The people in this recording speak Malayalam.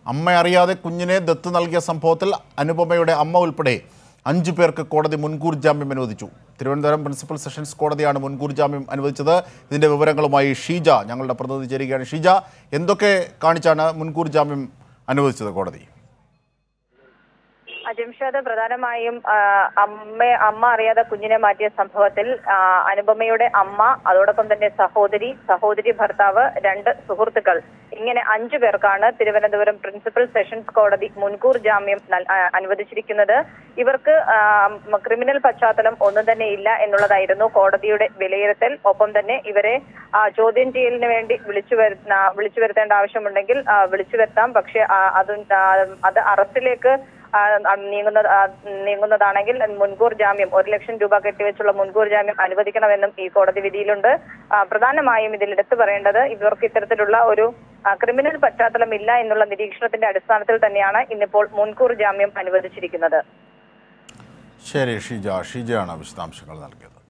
അമ്മ അറിയാതെ കുഞ്ഞിനെ ദത്ത് നൽകിയ സംഭവത്തിൽ അനുപമയുടെ അമ്മ ഉൾപ്പെടെ അഞ്ചു പേർക്ക് കോടതി മുൻകൂർ ജാമ്യം അനുവദിച്ചു തിരുവനന്തപുരം പ്രിൻസിപ്പൽ സെഷൻസ് കോടതിയാണ് മുൻകൂർ ജാമ്യം അനുവദിച്ചത് ഇതിന്റെ വിവരങ്ങളുമായി ഷീജ ഞങ്ങളുടെ പ്രതിനിധി ചേരുകയാണ് ഷീജ എന്തൊക്കെ കാണിച്ചാണ് മുൻകൂർ ജാമ്യം അനുവദിച്ചത് കോടതി അജിംഷാദ് പ്രധാനമായും ആ, അമ്മ അമ്മ അറിയാതെ കുഞ്ഞിനെ മാറ്റിയ സംഭവത്തിൽ ആ, അനുപമയുടെ അമ്മ അതോടൊപ്പം തന്നെ സഹോദരി സഹോദരി ഭർത്താവ് രണ്ട് സുഹൃത്തുക്കൾ ഇങ്ങനെ അഞ്ചു പേർക്കാണ് തിരുവനന്തപുരം പ്രിൻസിപ്പൽ സെഷൻസ് കോടതി മുൻകൂർ ജാമ്യം നൽ- ആ, അനുവദിച്ചിരിക്കുന്നത് ഇവർക്ക് ആ, ക്രിമിനൽ പശ്ചാത്തലം ഒന്നും തന്നെ ഇല്ല എന്നുള്ളതായിരുന്നു കോടതിയുടെ വിലയിരുത്തൽ ഒപ്പം തന്നെ ഇവരെ ആ, ചോദ്യം ചെയ്യലിന് വേണ്ടി വിളിച്ചു വരുന്ന വിളിച്ചു വരുത്തേണ്ട ആവശ്യമുണ്ടെങ്കിൽ ആ, വിളിച്ചു വരുത്താം പക്ഷെ ആ, അത് ആ, അത് അറസ്റ്റിലേക്ക് ആ, ആ, നീങ്ങുന്ന ആ, നീങ്ങുന്നതാണെങ്കിൽ മുൻകൂർ ജാമ്യം ഒരു ലക്ഷം രൂപ കെട്ടിവെച്ചുള്ള മുൻകൂർ ജാമ്യം അനുവദിക്കണമെന്നും ഈ കോടതി വിധിയിലുണ്ട് ആ, പ്രധാനമായും ഇതിൽ എടുത്തു പറയേണ്ടത് ഇവർക്ക് ഇത്തരത്തിലുള്ള ഒരു ആ, ക്രിമിനൽ പശ്ചാത്തലം ഇല്ല എന്നുള്ള നിരീക്ഷണത്തിന്റെ അടിസ്ഥാനത്തിൽ തന്നെയാണ് ഇന്നിപ്പോൾ മുൻകൂർ ജാമ്യം അനുവദിച്ചിരിക്കുന്നത് ശരി ഷീജ ഷീജയാണ് വിശദാംശങ്ങൾ നൽകിയത്